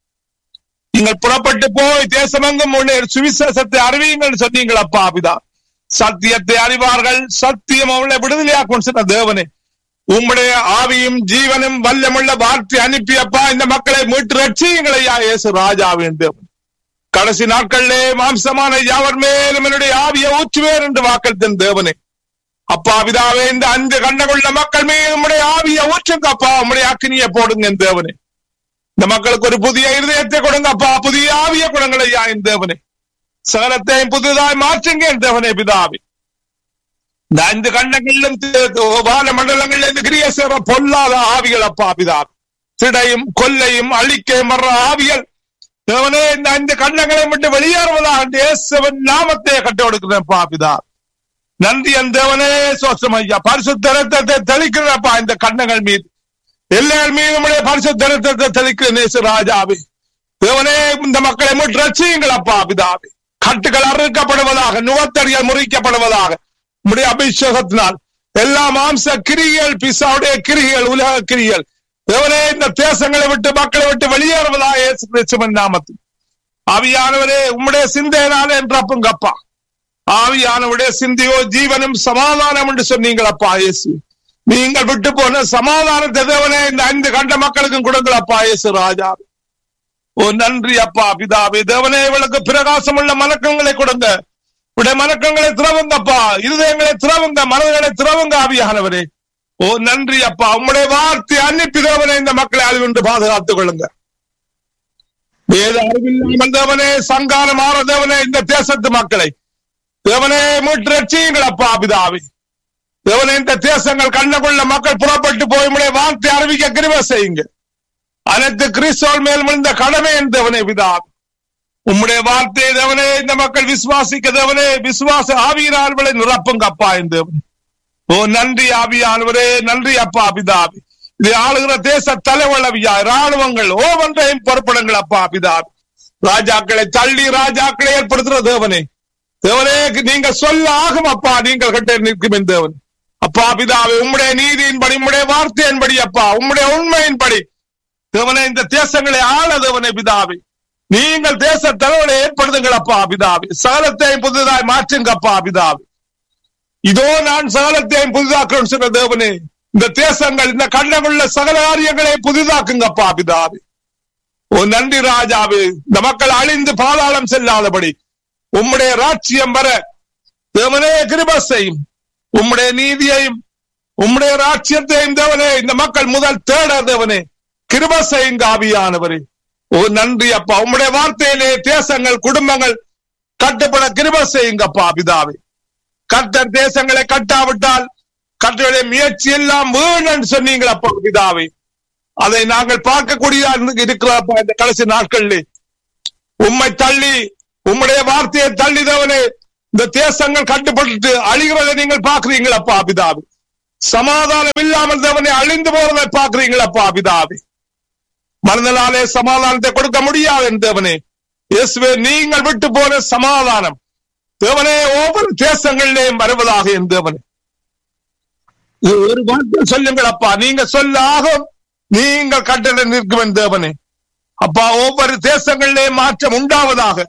நீங்கள் புறப்பட்டு போய் தேசமெங்கும் உள்ள சுவிசேஷத்தை அறிவியுங்கள் சொன்னீங்கள் அப்பா பிதா சத்தியத்தை அறிவார்கள் சத்தியம் அவளை விடுதலையாக்கும் சொன்ன தேவனே உம்முடைய ஆவியும் ஜீவனும் வல்லமுள்ள வார்த்தை அனுப்பியப்பா இந்த மக்களை மீட்டு ரட்சியுங்களையா இயேசு ராஜாவின் தேவன் கடைசி நாட்களிலே மாம்சமான யாவர் மேலும் என்னுடைய ஆவியை ஊற்றுவேர் என்று வாக்களித்தன் தேவனே அப்பா விதாவே இந்த அஞ்சு கண்ணகுள்ள மக்கள் மீது உம்முடைய ஆவியை ஊற்றுங்க அப்பா உம்முடைய அக்னியை போடுங்க என் தேவனே இந்த மக்களுக்கு ஒரு புதிய இருதயத்தை கொடுங்க அப்பா புதிய ஆவிய கொடுங்கள் ஐயா என் தேவனே சகலத்தையும் புதிதாய் மாற்றுங்க என் தேவனே பிதாவே இந்த ஐந்து கண்டங்களிலும் வான மண்டலங்களில் இந்த கிரிய சேர பொல்லாத ஆவிகள் அப்பா பிதா திடையும் கொல்லையும் அழிக்கையும் வர்ற ஆவிகள் தேவனே இந்த ஐந்து கண்டங்களை விட்டு வெளியேறுவதாக இயேசுவின் நாமத்தை கட்டு கொடுக்கிறேன் பாபிதா நன்றி என் தேவனே சோசம் ஐயா பரிசுத்த ரத்தத்தை தெளிக்கிறப்பா இந்த கண்டங்கள் மீது எல்லார் மீதும் பரிசுத்த ரத்தத்தை தெளிக்கிற நேசு ராஜாவே தேவனே இந்த மக்களை மீட்டு ரட்சியுங்கள் அப்பா பிதாவே கட்டுகள் அறுக்கப்படுவதாக நுகத்தடிகள் முறிக்கப்படுவதாக உடைய அபிஷேகத்தினால் எல்லா மாம்ச கிரிகள் பிசாவுடைய கிரிகள் உலக கிரிகள் தேவனே இந்த தேசங்களை விட்டு மக்களை விட்டு வெளியேறுவதா இயேசு கிறிஸ்துவின் நாமத்தில் ஆவியானவரே உம்முடைய சிந்தையினாலே என்றப்பங்கப்பா ஆவியானவருடைய சிந்தையோ ஜீவனும் சமாதானம் என்று சொன்னீங்களப்பா இயேசு நீங்கள் விட்டு போன சமாதானத்தை தேவனே இந்த ஐந்து கண்ட மக்களுக்கும் கொடுங்களப்பா இயேசு ராஜா ஓ நன்றி அப்பா பிதாவே தேவனே இவளுக்கு பிரகாசம் உள்ள மலக்கங்களை கொடுங்க உடைய மனக்கங்களை திறவுங்கப்பா இருதயங்களை திறவுங்க மனதுகளை திறவுங்க ஆவியானவரே ஓ நன்றி அப்பா உம்முடைய வார்த்தை அனுப்பி தேவனை இந்த மக்களை அழிவின்று பாதுகாத்துக் கொள்ளுங்க வேத அறிவில்லாமல் தேவனே சங்காரம் ஆற தேவனே இந்த தேசத்து மக்களை தேவனே மீட்டு ரட்சியுங்கள் அப்பா பிதாவி தேவனே இந்த தேசங்கள் கண்ணக்குள்ள மக்கள் புறப்பட்டு போய் உம்முடைய வார்த்தை அறிவிக்க கிருப செய்யுங்க அனைத்து கிறிஸ்தவல் மேல் விழுந்த கடமை என் தேவனே பிதாவி உம்முடைய வார்த்தை தேவனே இந்த மக்கள் விசுவாசிக்க தேவனே விசுவாச ஆவியினார்களை நிரப்புங்க அப்பா என் தேவனே ஓ நன்றி ஆவியானவரே நன்றி அப்பா பிதாவி இது ஆளுகிற தேச தலைவளவியா ராணுவங்கள் ஒவ்வொன்றையும் பொறுப்படுங்கள் அப்பா பிதாவி ராஜாக்களை தள்ளி ராஜாக்களை ஏற்படுத்துற தேவனே தேவனே நீங்க சொல்ல ஆகும் அப்பா நீங்கள் கட்ட நிற்கும் என் தேவன் அப்பா பிதாவே உம்முடைய நீதியின்படி உம்முடைய வார்த்தையின்படி அப்பா உம்முடைய உண்மையின்படி தேவனே இந்த தேசங்களை ஆள தேவனே பிதாவே நீங்கள் தேச தலைவரை ஏற்படுத்துங்கள் அப்பா பிதாவே சகலத்தையும் புதிதாய் மாற்றுங்க அப்பா பிதாவே இதோ நான் சகலத்தையும் புதிதாக்குறேன் சொன்ன தேவனே இந்த தேசங்கள் இந்த கண்ணங்குள்ள சகல காரியங்களை புதிதாக்குங்க அப்பா பிதாவே ஓ நன்றி ராஜாவே இந்த மக்கள் அழிந்து பாதாளம் செல்லாதபடி உம்முடைய ராட்சியம் வர தேவனே கிருப செய்யும் உம்முடைய நீதியையும் உம்முடைய ராட்சியத்தையும் தேவனே இந்த மக்கள் முதல் தேட தேவனே கிருப செய்யுங்க ஆவியானவரே ஓ நன்றி அப்பா உம்முடைய வார்த்தையிலே தேசங்கள் குடும்பங்கள் கட்டுப்பட கிருப செய்யுங்கப்பா பிதாவே கர்த்தர் தேசங்களை கட்டாவிட்டால் கர்த்தருடைய முயற்சி எல்லாம் வீணன்னு சொன்னீங்களப்பா பிதாவே அதை நாங்கள் பார்க்கக்கூடியதா இருந்து- இருக்கிறப்பா இந்த கடைசி நாட்களிலே உம்மை தள்ளி உம்முடைய வார்த்தையை தள்ளிதவனே இந்த தேசங்கள் கட்டுப்பட்டு அழிகிறதை நீங்கள் பார்க்கிறீங்களப்பா பிதாவே சமாதானம் இல்லாமல் தேவனை அழிந்து போறதை பார்க்கிறீங்களப்பா பிதாவே மனதனாலே சமாதானத்தை கொடுக்க முடியாது என் தேவனே இயேசுவே நீங்கள் விட்டு போன சமாதானம் தேவனே ஒவ்வொரு தேசங்களிலேயும் வருவதாக என் தேவனே இது ஒரு வார்த்தை சொல்லுங்கள் அப்பா நீங்க சொல்லாகும் நீங்கள் கட்டளை நிற்கும் என் தேவனே அப்பா ஒவ்வொரு தேசங்களிலேயும் மாற்றம் உண்டாவதாக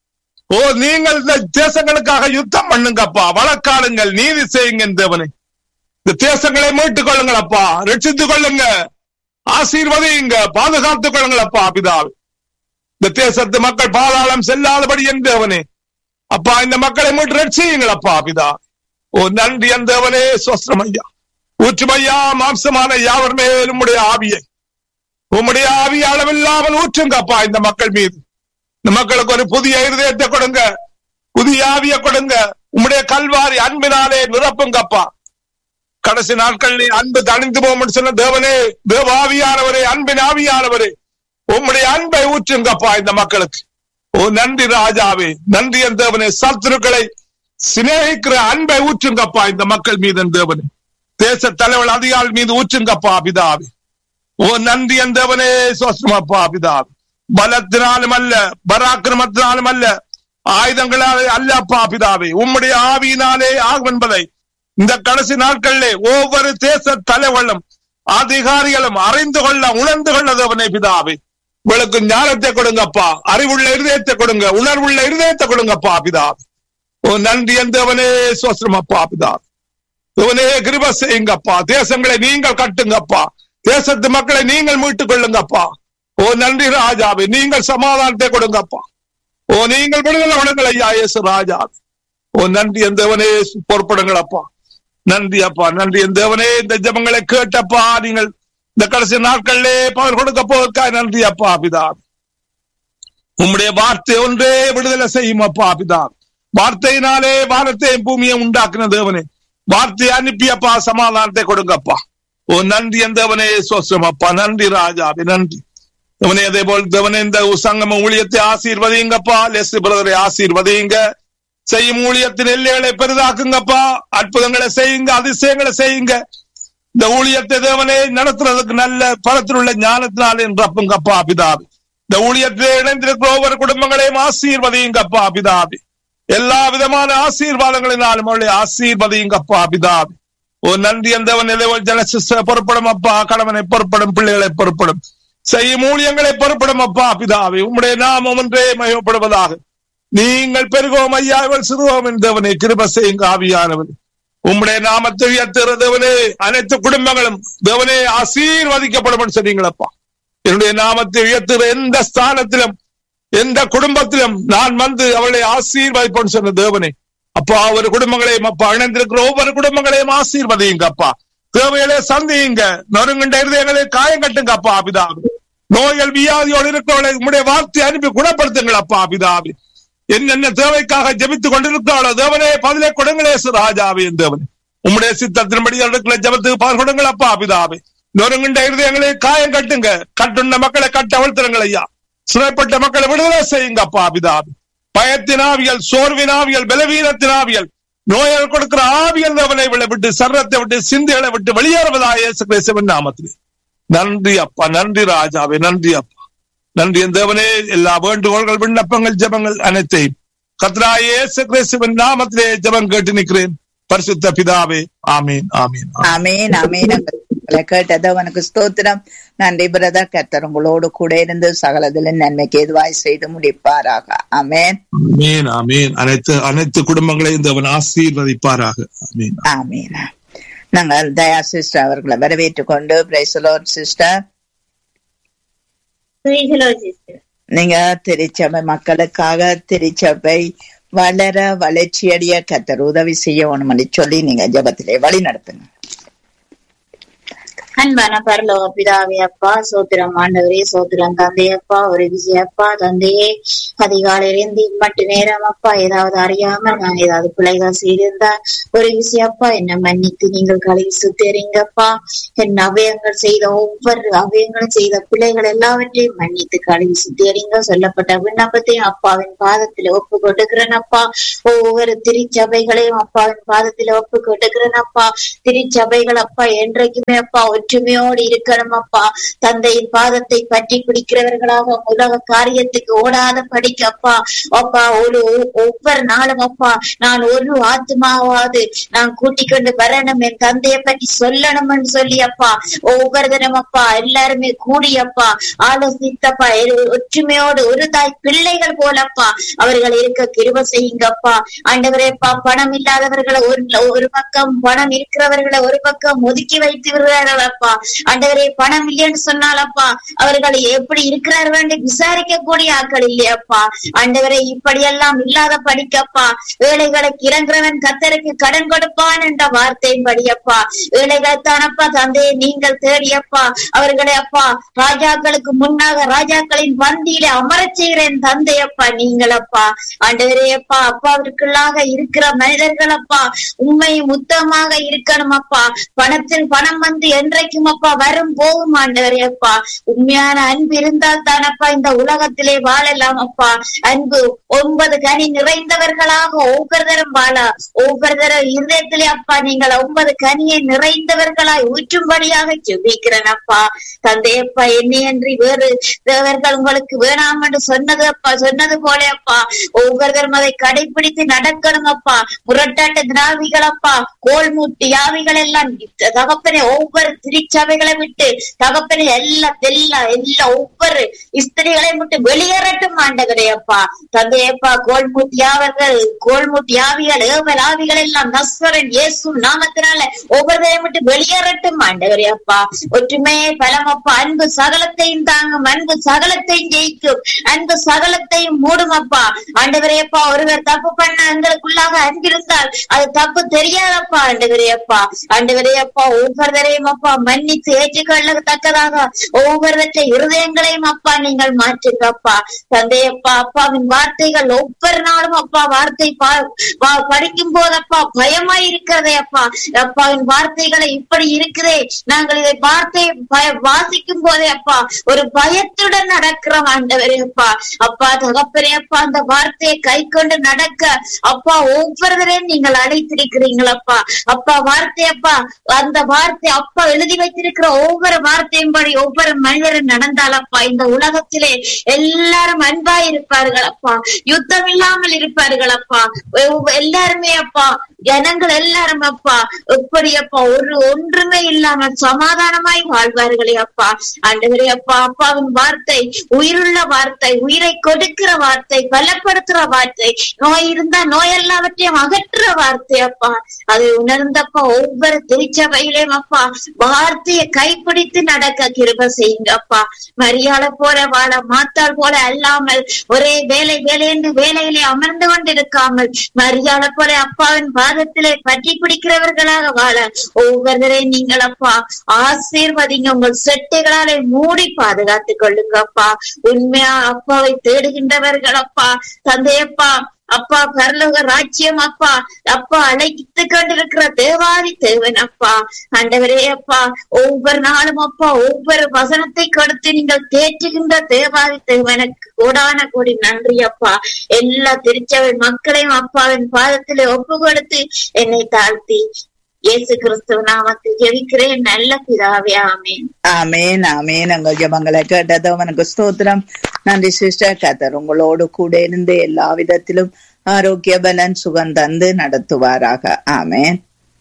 ஓ நீங்கள் இந்த தேசங்களுக்காக யுத்தம் பண்ணுங்கப்பா வழக்காடுங்கள் நீதி செய்யுங்க என் தேவனே இந்த தேசங்களை மீட்டுக் கொள்ளுங்கள் அப்பா ரட்சித்துக் கொள்ளுங்க ஆசீர்வதியுங்க பாதுகாத்துக் கொள்ளுங்கள் அப்பா பிதாவே இந்த தேசத்து மக்கள் பாதாளம் செல்லாதபடி என் தேவனே அப்பா இந்த மக்களை மீட்டு ரட்சியுங்கள் அப்பா பிதா ஓ நன்றி என் தேவனே சொஸ்திரம் ஐயா ஊற்றுமையா மாம்சமான யாவர் மேலும் உம்முடைய ஆவியை உம்முடைய ஆவி அளவில்லாமல் ஊற்றுங்கப்பா இந்த மக்கள் மீது இந்த மக்களுக்கு ஒரு புதிய இருதயத்தை கொடுங்க புதிய ஆவியை கொடுங்க உம்முடைய கல்வாரி அன்பினாலே நிரப்புங்கப்பா கடைசி நாட்களில் அன்பு தணிந்து போகும் சொன்ன தேவனே தேவாவியானவரே அன்பின் ஆவியானவரே உம்முடைய அன்பை ஊற்றுங்கப்பா இந்த மக்களுக்கு ஓ நன்றி ராஜாவே நன்றி என் தேவனே சத்துருக்களை சிநேகிக்கிற அன்பை ஊற்றுங்கப்பா இந்த மக்கள் மீது என் தேவனே தேச தலைவர் அதிகாரி மீது ஊற்றுங்கப்பா பிதாவே ஓ நன்றி என் தேவனே சோசமப்பா பிதாவே பலத்தினாலும் அல்ல பராக்கிரமத்தினாலும் அல்ல ஆயுதங்களாலே அல்ல அப்பா பிதாவே உம்முடைய ஆவியினாலே ஆகும் என்பதை இந்த கடைசி நாட்களிலே ஒவ்வொரு தேச தலைவர்களும் அதிகாரிகளும் அறிந்து கொள்ள உணர்ந்து கொள்ள தேவனே பிதாவே உங்களுக்கு ஞானத்தை கொடுங்கப்பா அறிவுள்ள இருதயத்தை கொடுங்க உணர்வுள்ள இருதயத்தை கொடுங்கப்பா பிதாவே ஓ நன்றி எந்தவனே சோசனமப்பா பிதாவே இவனே கிருப செய்யுங்கப்பா தேசங்களை நீங்கள் கட்டுங்கப்பா தேசத்து மக்களை நீங்கள் மீட்டுக் கொள்ளுங்கப்பா ஓ நன்றி ராஜாவே நீங்கள் சமாதானத்தை கொடுங்கப்பா ஓ நீங்கள் விடுதலை கொடுங்கள் ஐயா இயேசு ராஜா ஓ நன்றி என் தேவனே பொறுப்படுங்கள் அப்பா நன்றி அப்பா நன்றி என் தேவனே இந்த ஜபங்களை கேட்டப்பா நீங்கள் இந்த கடைசி நாட்களிலே பவர் கொடுக்க போவதற்காக நன்றி அப்பா பிதா உம்முடைய வார்த்தை ஒன்றே விடுதலை செய்யும் அப்பா பிதா வார்த்தையினாலே வானத்தையும் பூமியை உண்டாக்கின தேவனே வார்த்தையை அனுப்பியப்பா சமாதானத்தை கொடுங்கப்பா ஓ நன்றி என் தேவனே சோஸ்ரம் அப்பா நன்றி ராஜாவே நன்றி தேவனே அதே போல் தேவனே இந்த சங்கம ஊழியத்தை ஆசீர்வதிங்கப்பா லெஸ் பிரதரை ஆசீர்வதிங்க செய்யும் ஊழியத்தின் எல்லைகளை பெரிதாக்குங்கப்பா அற்புதங்களை செய்யுங்க அதிசயங்களை செய்யுங்க இந்த ஊழியத்தை தேவனே நடத்துறதுக்கு நல்ல பலத்தில் உள்ள ஞானத்தினாலே ரப்புங்கப்பா பிதாபி இந்த ஊழியத்திலே இணைந்திருக்கிற ஒவ்வொரு குடும்பங்களையும் ஆசீர்வதியுங்கப்பா பிதாபி எல்லா விதமான ஆசீர்வாதங்களினாலும் அவளை ஆசீர்வதியுங்கப்பா பிதாபி ஓ நன்றி எந்தவன் இதேபோல் ஜனசிஸ்ட பொறுப்படும் அப்பா கணவனை பொறுப்படும் பிள்ளைகளை பொறுப்படும் செய்யும் ஊழியங்களை பொறுப்படும் அப்பா பிதாவே உம்முடைய நாமம் ஒன்றே மயப்படுவதாக நீங்கள் பெருகோம் ஐயா இவள் சிறுவோம் என்றவனே கிருப செய்யுங்க ஆவியானவன் உம்முடைய நாமத்தை உயர்த்துகிற தேவனே அனைத்து குடும்பங்களும் தேவனே ஆசீர்வதிக்கப்படும் சொன்னீங்களப்பா என்னுடைய நாமத்தை உயர்த்துகிற எந்த ஸ்தானத்திலும் எந்த குடும்பத்திலும் நான் வந்து அவளை ஆசீர்வதிப்போம் சொன்ன தேவனே அப்பா ஒரு குடும்பங்களையும் அப்பா இணைந்திருக்கிற ஒவ்வொரு குடும்பங்களையும் ஆசீர்வதியுங்க அப்பா தேவைகளை சந்தியுங்க நொறுங்குண்ட இருதயங்களை காயம் கட்டுங்க அப்பா அபிதாபி நோய்கள் வியாதியோடு இருக்கிறவளை உம்முடைய வார்த்தை அனுப்பி குணப்படுத்துங்கள் அப்பா அபிதாபி என்னென்ன தேவைக்காக ஜெபித்துக் கொண்டிருக்கிறாளோ தேவனே பதிலை கொடுங்களே ராஜாவே தேவனே உம்முடைய சித்தத்தின்படி இருக்கிற ஜபத்துக்கு பால் கொடுங்கள் அப்பா அபிதாபி நொறுங்குண்ட இருதயங்களை காயம் கட்டுங்க கட்டுண்ட மக்களை கட்ட அழுத்துறங்கள் ஐயா சிறைப்பட்ட மக்களை விடுதலை செய்யுங்க அப்பா அபிதாபி பயத்தின் ஆவியல் சோர்வின் ஆவியல் பலவீனத்தின் ஆவியல் நோயால் கொடுக்கிற ஆவியல் தேவனை விட்டு சர்ரத்தை விட்டு சிந்தைகளை விட்டு வெளியேறுவதா இயேசு கிறிஸ்துவின் நாமத்திலே நன்றி அப்பா நன்றி ராஜாவே நன்றி அப்பா நன்றி என் தேவனே எல்லா வேண்டுகோள்கள் விண்ணப்பங்கள் ஜபங்கள் அனைத்தையும் கத்ரா இயேசு கிறிஸ்துவின் நாமத்திலே ஜபம் கேட்டு நிற்கிறேன் பரிசுத்த பிதாவே ஆமீன் ஆமீன் ஆமேன் ஆமேன் உங்களை கேட்டது உனக்கு ஸ்தோத்திரம் நன்றி பிரதர் கர்த்தர் உங்களோடு கூட இருந்து சகலதிலும் நன்மைக்கு எதுவாய் செய்து முடிப்பாராக ஆமேன் ஆமீன் ஆமீன் அனைத்து அனைத்து குடும்பங்களையும் தேவன் ஆசீர்வதிப்பாராக ஆமீன் ஆமீன் நாங்கள் தயா சிஸ்டர் அவர்களை வரவேற்றுக் கொண்டு praise the Lord sister Praise the Lord, sister. நீங்க திருச்சபை மக்களுக்காக திருச்சபை வளர வளர்ச்சியடைய கத்தர் உதவி செய்யணும்னு சொல்லி நீங்க ஜெபத்திலே வழி நடத்துங்க அன்பான பரலோக பிதாவே அப்பா சோத்திரம் ஆண்டவரே சோத்திரம் தந்தையப்பா ஒரு விஜயப்பா தந்தையே அதிகாலையிலிருந்து இம்மட்டு நேரம் அப்பா ஏதாவது அறியாமல் நான் ஏதாவது பிள்ளைகள் செய்திருந்தா ஒரு விஷயப்பா என்ன மன்னித்து நீங்கள் கழுவி சுத்தேறீங்கப்பா என் அவயங்கள் செய்த ஒவ்வொரு அவயங்களும் செய்த பிள்ளைகள் எல்லாவற்றையும் மன்னித்து கழுவி சுத்தேறீங்க சொல்லப்பட்ட விண்ணப்பத்தையும் அப்பாவின் பாதத்தில் ஒப்பு கொடுக்கிறேன் அப்பா ஒவ்வொரு திருச்சபைகளையும் அப்பாவின் பாதத்தில் ஒப்பு கொடுக்கிறேன் அப்பா திருச்சபைகள் அப்பா என்றைக்குமே அப்பா ஒற்றுமையோடு இருக்கணும் அப்பா தந்தையின் பாதத்தை பற்றி பிடிக்கிறவர்களாக உலக காரியத்துக்கு ஓடாத படிக்க அப்பா அப்பா ஒரு ஒவ்வொரு நாளும் அப்பா நான் ஒரு ஆத்மாவாது நான் கூட்டிக் கொண்டு வரணும் என் தந்தையை பற்றி சொல்லணும்னு சொல்லி அப்பா ஒவ்வொரு தினம் அப்பா எல்லாருமே கூடி அப்பா ஆலோசித்தப்பா எரு- ஒற்றுமையோடு ஒரு தாய் பிள்ளைகள் போலப்பா அவர்கள் இருக்க கிருப செய்யுங்கப்பா ஆண்டவரேப்பா பணம் இல்லாதவர்களை ஒரு ஒரு பக்கம் பணம் இருக்கிறவர்களை ஒரு பக்கம் ஒதுக்கி வைத்து விடுறார்களப்பா ஆண்டவரே பணம் இல்லைன்னு சொன்னாலப்பா அவர்கள் எப்படி இருக்கிறார்கள் என்று விசாரிக்க கூடிய ஆட்கள் இல்லையப்பா ஆண்டவரே இப்படியெல்லாம் இல்லாத படிக்கப்பா ஏழைகளுக்கு இறங்குறவன் கத்தருக்கு கடன் கொடுப்பான் என்ற வார்த்தையின் படியப்பா ஏழைகளைத்தானப்பா தந்தையை நீங்கள் தேடியப்பா அவர்களை அப்பா ராஜாக்களுக்கு முன்னாக ராஜாக்களின் வந்தியில அமரச் செய்கிறேன் தந்தையப்பா நீங்களப்பா ஆண்டவரே அப்பா அப்பாவிற்குள்ளாக இருக்கிற மனிதர்கள் அப்பா உண்மையும் உத்தமமாக இருக்கணும் அப்பா பணத்தில் பணம் வந்து என்றைக்கும் அப்பா வரும் போகும் ஆண்டவரே அப்பா உண்மையான அன்பு இருந்தால் தானப்பா இந்த உலகத்திலே வாழலாம் அப்பா அன்பு ஒன்பது கனி நிறைந்தவர்களாக ஒவ்வொருத்தரும் வாழ ஒவ்வொருத்தரும் இருதயத்திலே அப்பா நீங்கள் ஒன்பது கனியை நிறைந்தவர்களாய் ஊற்றும்படியாக ஜெபிக்கிறேன் அப்பா தந்தையப்பா என்னை அன்றி வேறு தேவர்கள் உங்களுக்கு வேணாம் என்று சொன்னது அப்பா சொன்னது போல அப்பா ஒவ்வொருத்தரும் அதை கடைபிடித்து நடக்கணும் அப்பா முரட்டாட்ட திராவிகள் அப்பா கோல்மூட்டி யாவிகள் எல்லாம் தகப்பனை ஒவ்வொரு திருச்சபைகளை விட்டு தகப்பனை எல்லா எல்லா எல்லா ஒவ்வொரு ஸ்திரிகளை விட்டு வெளியேறட்டும் ஆண்டவரே அப்பா தந்தையப்பா கோல்மூட்டி யாவர்கள் கோல்மூட்டி யாவிகள் ஏவல் ஆவிகள் எல்லாம் நஸ்வரன் இயேசு நாமத்தினால ஒவ்வொருவரையும் விட்டு வெளியேறட்டும் ஆண்டவரே அப்பா ஒற்றுமையே பலம் அப்பா அன்பு சகலத்தையும் தாங்கும் அன்பு சகலத்தையும் ஜெயிக்கும் அன்பு சகலத்தையும் மூடும் அப்பா ஆண்டவரே அப்பா ஒருவர் தப்பு பண்ண எங்களுக்குள்ளாக அன்பிருந்தால் அது தப்பு தெரியாதப்பா ஆண்டவரே அப்பா ஆண்டவரே அப்பா ஒவ்வொருவரையும் அப்பா மன்னித்து ஏற்றுக்கொள்ளத்தக்கதாக ஒவ்வொருவற்றை இருதயங்களையும் அப்பா நீங்கள் மாற்றுங்கப்பா தந்தையப்பா அப்பாவின் வார்த்தைகள் ஒவ்வொரு நாளும் அப்பா வார்த்தை பா- பா- படிக்கும் போதப்பா பயமாய் இருக்கிறதே அப்பா அப்பாவின் வார்த்தைகளை இப்படி இருக்குதே நாங்கள் இதை வார்த்தை பய- வாசிக்கும் போதே அப்பா ஒரு பயத்துடன் நடக்கிறோம் ஆண்டவரே அப்பா அப்பா தகப்பரே அப்பா அந்த வார்த்தையை கை கொண்டு நடக்க அப்பா ஒவ்வொருவரையும் நீங்கள் அழைத்திருக்கிறீங்களப்பா அப்பா வார்த்தை அப்பா அந்த வார்த்தை அப்பா எழுதி வைத்திருக்கிற ஒவ்வொரு வார்த்தையும் படி ஒவ்வொரு மனிதரும் நடந்தாலப்பா இந்த உலகத்திலே எல்லாரும் அன்பாய் இருப்பார்கள் அப்பா யுத்தம் இல்லாமல் இருப்பார்கள் அப்பா ஒவ்வொ- எல்லாருமே அப்பா ஜனங்கள் எல்லாரும் அப்பா எப்படி அப்பா ஒரு ஒன்றுமே இல்லாமல் சமாதானமாய் வாழ்வார்களே அப்பா ஆண்டவரே அப்பா அப்பாவின் வார்த்தை உயிருள்ள வார்த்தை உயிரை கொடுக்கிற வார்த்தை பலப்படுத்துற வார்த்தை நோய் இருந்தா நோய் எல்லாவற்றையும் அகற்றுற வார்த்தை அப்பா அதை உணர்ந்தப்பா ஒவ்வொரு திருச்சபையிலையும் அப்பா வார்த்தையை கைப்பிடித்து நடக்க கிருப செய்யுங்க அப்பா மரியாதை போல வாழ மாத்தாள் போல அல்லாமல் ஒரே வேலை வேலை என்று வேலையிலே அமர்ந்து கொண்டிருக்காமல் மரியாதை போல அப்பாவின் பாதத்திலே பற்றி பிடிக்கிறவர்களாக வாழ ஒவ்வொருவரையும் நீங்கள் அப்பா ஆசீர்வதிங்க உங்கள் செட்டைகளாலே மூடி பாதுகாத்துக் கொள்ளுங்க அப்பா உண்மையா அப்பாவை தேடுகின்றவர்கள் அப்பா தந்தையப்பா அப்பா பரலோக ராஜ்யம் அப்பா அப்பா அழைத்து கொண்டிருக்கிற தேவாதி தேவன் அப்பா ஆண்டவரே அப்பா ஒவ்வொரு நாளும் அப்பா ஒவ்வொரு வசனத்தை கொடுத்து நீங்கள் தேற்றுகின்ற தேவாதி தேவனுக்கு கோடான கோடி நன்றி அப்பா எல்லா திருச்சபை மக்களையும் அப்பாவின் பாதத்திலே ஒப்பு கொடுத்து என்னை தாழ்த்தி இயேசு கிறிஸ்துவ நாமத்தில் ஜெபிக்கிறேன் நல்ல பிதாவே ஆமென் ஆமேன் ஆமேன் உங்கள் ஜபங்களை கேட்டது உனக்கு ஸ்தோத்திரம் நன்றி சிஸ்டர் கத்தர் உங்களோடு கூட இருந்து எல்லா விதத்திலும் ஆரோக்கிய பலன் சுகம் தந்து நடத்துவாராக ஆமேன்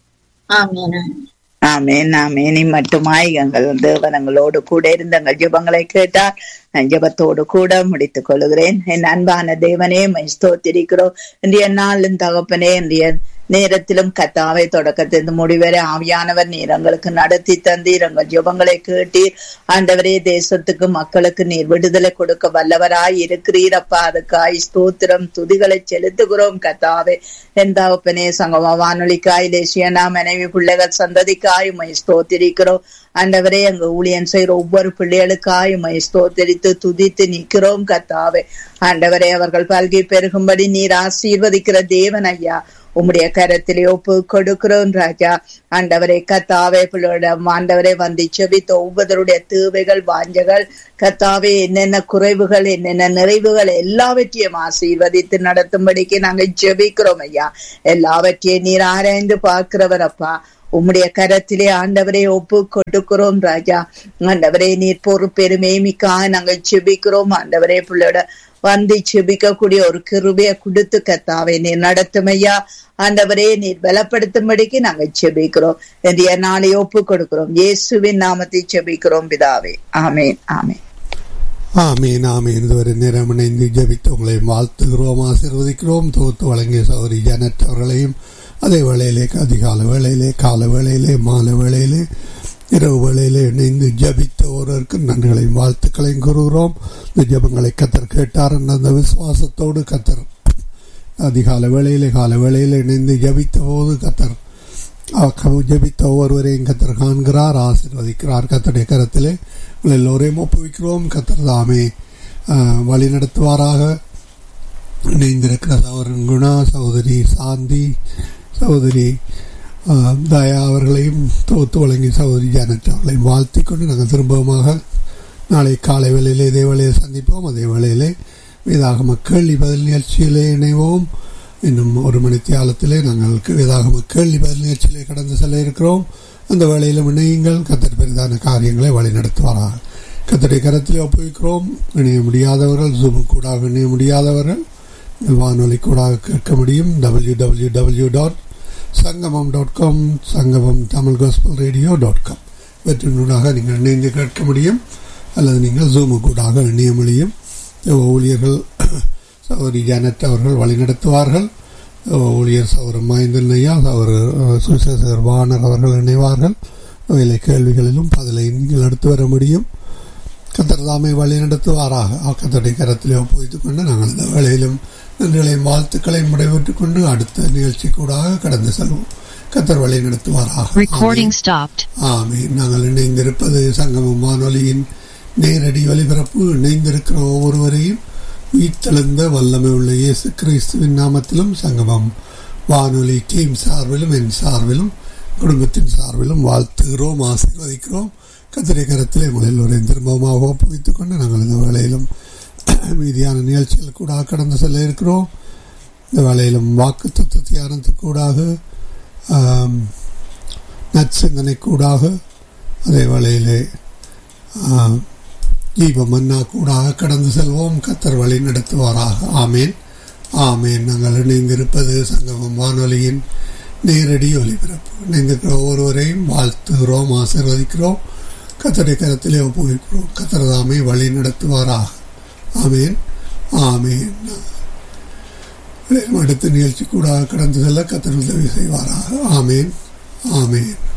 ஆமென் ஆமென். ஆமேன் ஆமேன் நீ மட்டுமாய் எங்கள் தேவன் எங்களோடு கூட இருந்து எங்கள் ஜெபங்களை கேட்டார் நான் ஜெபத்தோடு கூட முடித்துக் கொள்கிறேன் என் அன்பான தேவனே மை ஸ்தோத்திரிக்கிறோம் இன்றைய நாளின் தகப்பனே இன்றைய நேரத்திலும் கத்தாவை தொடக்கத்திலிருந்து முடிவரை ஆவியானவர் நீர் எங்களுக்கு நடத்தி தந்தீர் எங்கள் ஜெபங்களை கேட்டீர் ஆண்டவரே தேசத்துக்கு மக்களுக்கு நீர் விடுதலை கொடுக்க வல்லவராய் இருக்கிறீரப்பா அதுக்காய் ஸ்தோத்திரம் துதிகளை செலுத்துகிறோம் கத்தாவே எந்தாவப்பனே சங்கம வானொலிக்காய் தேசியனா மனைவி பிள்ளைகள் சந்ததிக்காய் மை ஸ்தோத்திரிக்கிறோம் ஆண்டவரே எங்க ஊழியன் செய்கிற ஒவ்வொரு பிள்ளைகளுக்காய் மை ஸ்தோத்தரித்து துதித்து நிற்கிறோம் கத்தாவே ஆண்டவரே அவர்கள் பல்கி பெருகும்படி நீர் ஆசீர்வதிக்கிற தேவன் ஐயா உம்முடைய கரத்திலே ஒப்பு கொடுக்கிறோம் ராஜா ஆண்டவரே கத்தாவே பிள்ளையோட ஆண்டவரே வந்து செபித்த ஒவ்வொருடைய தேவைகள் வாஞ்சகள் கத்தாவே என்னென்ன குறைவுகள் என்னென்ன நிறைவுகள் எல்லாவற்றையும் ஆசீர்வதித்து நடத்தும்படிக்கு நாங்க ஜெபிக்கிறோம் ஐயா எல்லாவற்றையும் நீர் ஆராய்ந்து பார்க்கிறவர் அப்பா உம்முடைய கரத்திலே ஆண்டவரே ஒப்பு கொடுக்கிறோம் ராஜா ஆண்டவரே நீர் பொறுப்பெருமை மிக்கா நாங்கள் செபிக்கிறோம் ஆண்டவரே பிள்ளையோட வந்து செபிக்கக்கூடிய ஒரு கிருபையை கொடுத்து கத்தாவே நீர் நடத்துமையா ஆண்டவரே நீர் பலப்படுத்தும்படிக்கு நாங்க செபிக்கிறோம் இன்றைய நாளை ஒப்பு கொடுக்கிறோம் இயேசுவின் நாமத்தை செபிக்கிறோம் பிதாவே ஆமேன் ஆமேன் ஆமீன் ஆமீன் இதுவரை நேரம் இணைந்து ஜபித்து உங்களை வாழ்த்துகிறோம் ஆசீர்வதிக்கிறோம் தொகுத்து வழங்கிய சௌரி ஜனட் அவர்களையும் அதே வேளையிலே அதிகால வேளையிலே கால வேளையிலே மாலை வேளையிலே இரவு வேளையிலே இணைந்து ஜபித்த ஒருவருக்கு நன்றிகளையும் வாழ்த்துக்களையும் கூறுகிறோம் இந்த ஜபங்களை கத்தர் கேட்டார் என்ற அந்த விசுவாசத்தோடு கத்தர் அதிகால வேளையிலே கால வேளையிலே இணைந்து ஜபித்த போது கத்தர் ஜபித்த ஒவ்வொருவரையும் கத்தர் காண்கிறார் ஆசீர்வதிக்கிறார் கத்தருடைய கரத்திலே எல்லோரையும் ஒப்புவிக்கிறோம் கத்தர் தாமே வழி நடத்துவாராக இணைந்திருக்கிற சகோதரன் குணா சகோதரி சாந்தி சகோதரி தயா அவர்களையும் தொகுத்து வழங்கி சகோதரி ஜானட் அவர்களையும் வாழ்த்தி கொண்டு நாங்கள் திரும்பமாக நாளை காலை வேளையிலே இதே வேளையை சந்திப்போம் அதே வேளையிலே வேதாகம கேள்வி பதில் நிகழ்ச்சியிலே இணைவோம் இன்னும் ஒரு மணி தியாலத்திலே நாங்கள் வேதாகம கேள்வி பதில் நிகழ்ச்சியிலே கடந்து செல்ல இருக்கிறோம் அந்த வேளையிலும் இணையுங்கள் கத்தர் பெரிதான காரியங்களை வழி நடத்துவாராக கத்தரை கரத்திலே ஒப்புவிக்கிறோம் இணைய முடியாதவர்கள் ஜூம் கூட இணைய முடியாதவர்கள் வானொலி கூட கேட்க முடியும் W W W dot Sangamam dot com Sangamam Tamil gospel radio dot com இவற்றினூடாக நீங்கள் இணைந்து கேட்க முடியும் அல்லது நீங்கள் ஜூமு கூடாக இணைய முடியும் ஊழியர்கள் சௌரி ஜானட் அவர்கள் வழிநடத்துவார்கள் ஊழியர் சௌர மாய்ந்தன் ஐயா அவர் சுசேசர் வானர் அவர்கள் இணைவார்கள் வேலை கேள்விகளிலும் பதிலை நீங்கள் எடுத்து வர முடியும் கத்தர் தாமை வழி நடத்துவாராக கத்தருடைய கரத்திலே ஒப்புவித்துக் கொண்டு நாங்கள் இந்த வேலையிலும் நன்றிகளையும் வாழ்த்துக்களையும் விடைபெற்றுக் கொண்டு அடுத்த நிகழ்ச்சி கூடாக கடந்து செல்வோம் கத்தர் வழி நடத்துவாராக ஆமே நாங்கள் இணைந்திருப்பது சங்கமம் வானொலியின் நேரடி ஒலிபரப்பு இணைந்திருக்கிற ஒவ்வொருவரையும் உயிர்த்தெழுந்த வல்லமை உள்ள இயேசு கிறிஸ்துவின் நாமத்திலும் சங்கமம் வானொலி டீம் சார்பிலும் என் சார்பிலும் குடும்பத்தின் சார்பிலும் வாழ்த்துகிறோம் ஆசீர்வதிக்கிறோம் கத்திரை கரத்தில் எங்கள் எல்லோரையும் திரும்பமாக ஒப்புவித்துக் கொண்டு நாங்கள் இந்த வேளையிலும் மீதியான நிகழ்ச்சிகள் கூட கடந்து செல்ல இருக்கிறோம் இந்த வேளையிலும் வாக்கு தத்துவ தியானத்துக்கூடாக நற்சிந்தனை கூடாக அதே வேளையிலே ஜீவ மன்னா கூடாக கடந்து செல்வோம் கத்தர் வழி நடத்துவாராக ஆமேன் ஆமேன் நாங்கள் இணைந்திருப்பது சங்கமம் வானொலியின் நேரடி ஒலிபரப்பு இணைந்திருக்கிற ஒவ்வொருவரையும் வாழ்த்துகிறோம் ஆசிர்வதிக்கிறோம் கத்தரை கரத்திலே ஒப்புவிக்கிறோம் கத்தரதாமே வழி நடத்துவாராக ஆமேன் ஆமேன் அடுத்த நிகழ்ச்சி கூட கடந்து செல்ல கத்தர் உதவி செய்வாராக ஆமேன் ஆமேன்